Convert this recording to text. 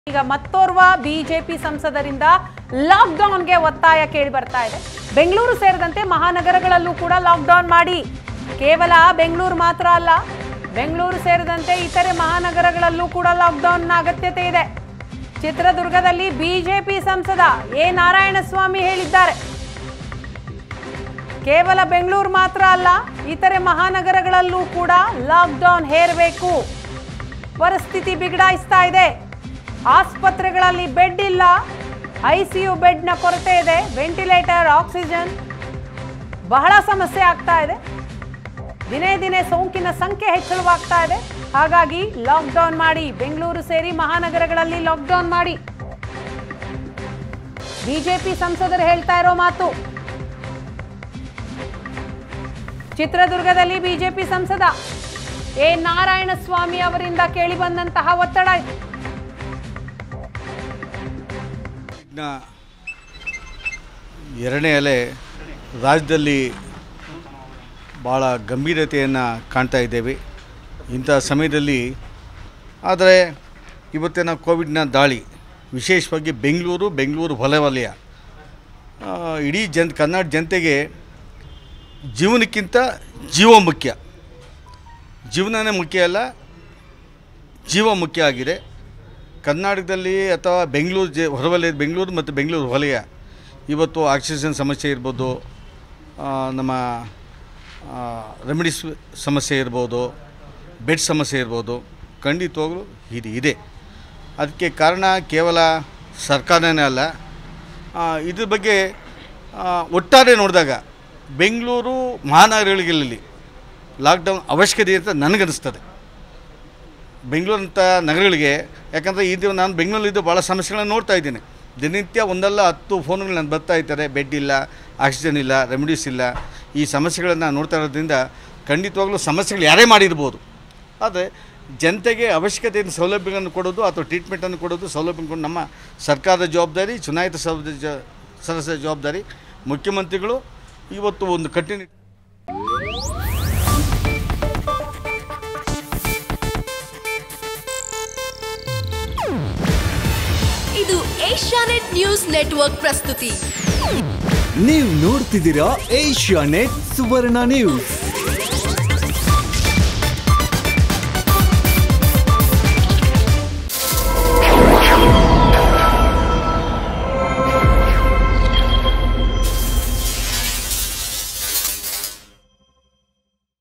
ಈಗ ಮತ್ತೋರ್ವ ಬಿಜೆಪಿ ಸಂಸದರಿಂದ ಲಾಕ್ಡೌನ್ಗೆ ಒತ್ತಾಯ ಕೇಳಿ ಬರ್ತಾ ಇದೆ ಬೆಂಗಳೂರು ಸೇರಿದಂತೆ ಮಹಾನಗರಗಳಲ್ಲೂ ಕೂಡ ಲಾಕ್ಡೌನ್ ಮಾಡಿ ಕೇವಲ ಬೆಂಗಳೂರು ಮಾತ್ರ ಅಲ್ಲ ಬೆಂಗಳೂರು ಸೇರಿದಂತೆ ಇತರೆ ಮಹಾನಗರಗಳಲ್ಲೂ ಕೂಡ ಲಾಕ್ಡೌನ್ನ ಅಗತ್ಯತೆ ಇದೆ ಚಿತ್ರದುರ್ಗದಲ್ಲಿ ಬಿಜೆಪಿ ಸಂಸದ ಎ ನಾರಾಯಣಸ್ವಾಮಿ ಹೇಳಿದ್ದಾರೆ ಕೇವಲ ಬೆಂಗಳೂರು ಮಾತ್ರ ಅಲ್ಲ ಇತರೆ ಮಹಾನಗರಗಳಲ್ಲೂ ಕೂಡ ಲಾಕ್ಡೌನ್ ಹೇರಬೇಕು ಪರಿಸ್ಥಿತಿ ಬಿಗಡಾಯಿಸ್ತಾ ಇದೆ ಆಸ್ಪತ್ರೆಗಳಲ್ಲಿ ಬೆಡ್ ಇಲ್ಲ ಐಸಿಯು ಬೆಡ್ನ ಕೊರತೆ ಇದೆ ವೆಂಟಿಲೇಟರ್ ಆಕ್ಸಿಜನ್ ಬಹಳ ಸಮಸ್ಯೆ ಆಗ್ತಾ ಇದೆ ದಿನೇ ದಿನೇ ಸೋಂಕಿನ ಸಂಖ್ಯೆ ಹೆಚ್ಚಳವಾಗ್ತಾ ಇದೆ ಹಾಗಾಗಿ ಲಾಕ್ಡೌನ್ ಮಾಡಿ ಬೆಂಗಳೂರು ಸೇರಿ ಮಹಾನಗರಗಳಲ್ಲಿ ಲಾಕ್ಡೌನ್ ಮಾಡಿ ಬಿಜೆಪಿ ಸಂಸದರು ಹೇಳ್ತಾ ಇರೋ ಮಾತು ಚಿತ್ರದುರ್ಗದಲ್ಲಿ ಬಿಜೆಪಿ ಸಂಸದ ಎ ನಾರಾಯಣಸ್ವಾಮಿ ಅವರಿಂದ ಕೇಳಿಬಂದಂತಹ ಒತ್ತಡ ಇದು. ಇನ್ನು ಎರಡನೇ ಅಲೆ ರಾಜ್ಯದಲ್ಲಿ ಭಾಳ ಗಂಭೀರತೆಯನ್ನು ಕಾಣ್ತಾ ಇದ್ದೇವೆ ಇಂಥ ಸಮಯದಲ್ಲಿ ಆದರೆ ಇವತ್ತಿನ ಕೋವಿಡ್ನ ದಾಳಿ ವಿಶೇಷವಾಗಿ ಬೆಂಗಳೂರು ಬೆಂಗಳೂರು ಹೊಲವಲಯ ಆ, ಇಡೀ ಜನ್ ಕರ್ನಾಟಕ ಜನತೆಗೆ ಜೀವನಕ್ಕಿಂತ ಜೀವ ಮುಖ್ಯ ಜೀವನನೇ ಮುಖ್ಯ ಅಲ್ಲ ಜೀವ ಮುಖ್ಯ ಆಗಿದೆ ಕರ್ನಾಟಕದಲ್ಲಿ ಅಥವಾ ಬೆಂಗಳೂರು ಜೆ ಹೊರವಲಯ ಬೆಂಗಳೂರು ಮತ್ತು ಬೆಂಗಳೂರು ವಲಯ ಇವತ್ತು ಆಕ್ಸಿಜನ್ ಸಮಸ್ಯೆ ಇರ್ಬೋದು ಆ, ನಮ್ಮ ರೆಮಿಡೀಸ್ ಸಮಸ್ಯೆ ಇರ್ಬೋದು ಬೆಡ್ ಸಮಸ್ಯೆ ಇರ್ಬೋದು ಖಂಡಿತವಾಗ್ಲೂ ಇದು ಇದೆ ಅದಕ್ಕೆ ಕಾರಣ ಕೇವಲ ಸರ್ಕಾರನೇ ಅಲ್ಲ ಆ, ಇದ್ರ ಬಗ್ಗೆ ಆ, ಒಟ್ಟಾರೆ ನೋಡಿದಾಗ ಬೆಂಗಳೂರು ಮಹಾನಗರಗಳಲ್ಲಿ ಲಾಕ್ಡೌನ್ ಅವಶ್ಯಕತೆ ಅಂತ ನನಗನ್ನಿಸ್ತದೆ ಬೆಂಗಳೂರಂಥ ನಗರಗಳಿಗೆ ಯಾಕಂದರೆ ಇದು ನಾನು ಬೆಂಗಳೂರಲ್ಲಿದ್ದು ಭಾಳ ಸಮಸ್ಯೆಗಳನ್ನ ನೋಡ್ತಾ ಇದ್ದೀನಿ ದಿನನಿತ್ಯ ಒಂದಲ್ಲ ಹತ್ತು ಫೋನ್ಗಳು ನಾನು ಬರ್ತಾ ಇರ್ತಾರೆ ಬೆಡ್ ಇಲ್ಲ ಆಕ್ಸಿಜನ್ ಇಲ್ಲ ರೆಮಿಡೀಸ್ ಇಲ್ಲ ಈ ಸಮಸ್ಯೆಗಳನ್ನು ನೋಡ್ತಾ ಇರೋದ್ರಿಂದ ಖಂಡಿತವಾಗ್ಲೂ ಸಮಸ್ಯೆಗಳು ಯಾರೇ ಮಾಡಿರ್ಬೋದು ಆದರೆ ಜನತೆಗೆ ಅವಶ್ಯಕತೆಯನ್ನು ಸೌಲಭ್ಯಗಳನ್ನು ಕೊಡೋದು ಅಥವಾ ಟ್ರೀಟ್ಮೆಂಟನ್ನು ಕೊಡೋದು ಸೌಲಭ್ಯ ಕೊಡೋದು ನಮ್ಮ ಸರ್ಕಾರದ ಜವಾಬ್ದಾರಿ ಚುನಾಯಿತ ಸೌದ ಜ ಸದಸ್ಯರ ಜವಾಬ್ದಾರಿ ಮುಖ್ಯಮಂತ್ರಿಗಳು ಇವತ್ತು ಒಂದು ಕಟ್ಟುನಿಟ್ಟು ಇದು ಏಷ್ಯಾನೆಟ್ ನ್ಯೂಸ್ ನೆಟ್ವರ್ಕ್ ಪ್ರಸ್ತುತಿ ನೀವು ನೋಡ್ತಿದ್ದೀರಾ ಏಷ್ಯಾ ನೆಟ್ ಸುವರ್ಣ ನ್ಯೂಸ್